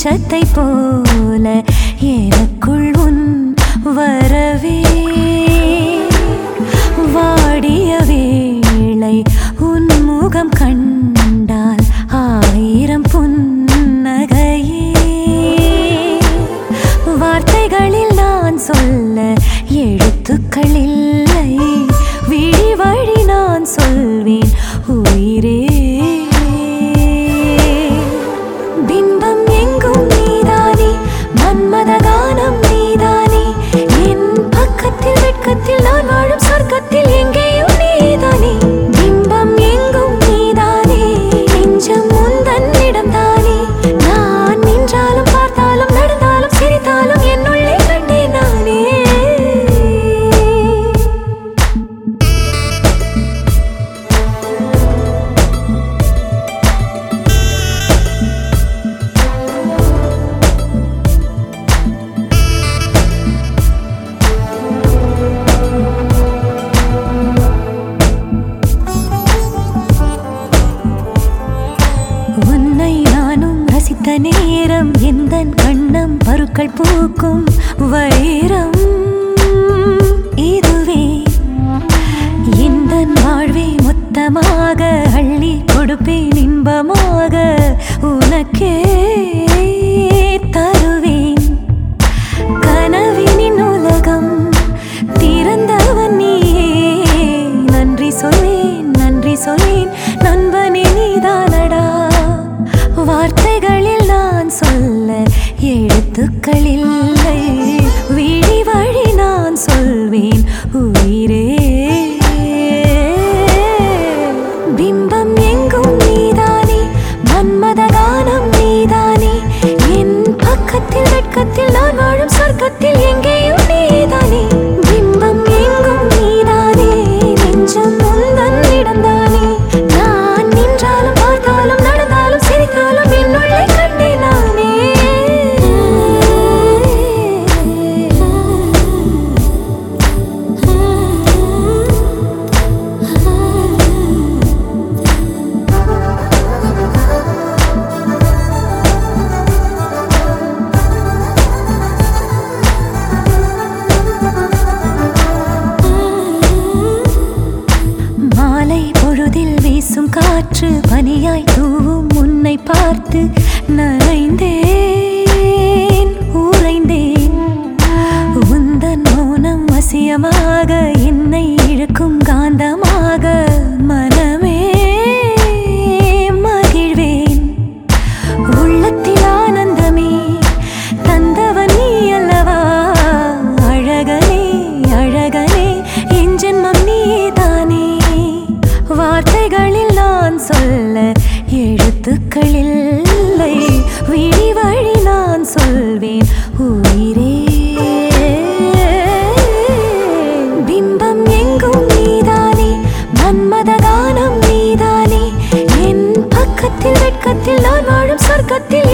வெளிச்சத்தை போல எனக்குள் உன் வரவே வாடிய வேளை உன் முகம் கண்டால் ஆயிரம் புன்னகையே வார்த்தைகளில் நான் சொல்ல எழுத்துக்கள் இல்லை விழி வழி நான் சொல்வேன் உயிரே பிம்பம் எங்கும் நீதானே மன்மத கானம் நீதானே என் பக்கத்தில் வெட்கத்தில் நான் வாழும் சொர்க்கத்தில் எங்கேயும் நீதானே பிம்பம் எங்கும் நீதானே நெஞ்சம் உந்தன் இடம்தானே நான் நின்றாலும் பார்த்தாலும் நடந்தாலும் சிரித்தாலும் என்னுள்ளே கண்டேன் நானே உன்னை நானும் ரசித்த நேரம் எந்த கண்ணம் பருக்கள் பூக்கும் வைரம் இதுவே இந்த வாழ்வே மொத்தமாக அள்ளி கொடுப்பேன் இன்பமாக உனக்கே தருவேன் கனவினின் உலகம் திறந்தவன் நீயே நன்றி சொல்வேன் நன்றி சொல்வேன் நண்பனே நீதானடா வார்த்தைகளில் நான் சொல்ல எழுத்துக்கள் இல்லை விழி வழி நான் சொல்வேன் உயிரே பிம்பம் எங்கும் நீதானே மன்மத கானம் நீதானே என் பக்கத்தில் வெட்கத்தில் நான் வாழும் சொர்க்கத்தில் எங்கேயும் நீதானே பிம்பம் எங்கும் நீதானே நெஞ்சம் உந்தன் இடம்தானே நான் நின்றாலும் பார்த்தாலும் நடந்தாலும் சிரித்தாலும் என்னுள்ளே கண்டேன் நானே மாலை பொழுதில் வீசும் காற்று பனியாய் தூவும் உன்னை பார்த்து நனைந்தேன் உறைந்தேன் உந்தன் மௌனம் வசியமாக என்னை இழுக்கும் காந்தமாக மனமே மகிழ்வேன் உள்ளத்தில் ஆனந்தமே தந்தவன் நீ அல்லவா அழகனே அழகனே என் ஜென்மம் நீதானே வார்த்தைகளில் நான் சொல்ல எழுத்துக்கள் இல்லை விழி வழி நான் சொல்வேன் உயிரே பிம்பம் எங்கும் நீதானே மன்மத கானம் நீதானே என் பக்கத்தில் வெட்கத்தில் நான் வாழும் சொர்க்கத்தில்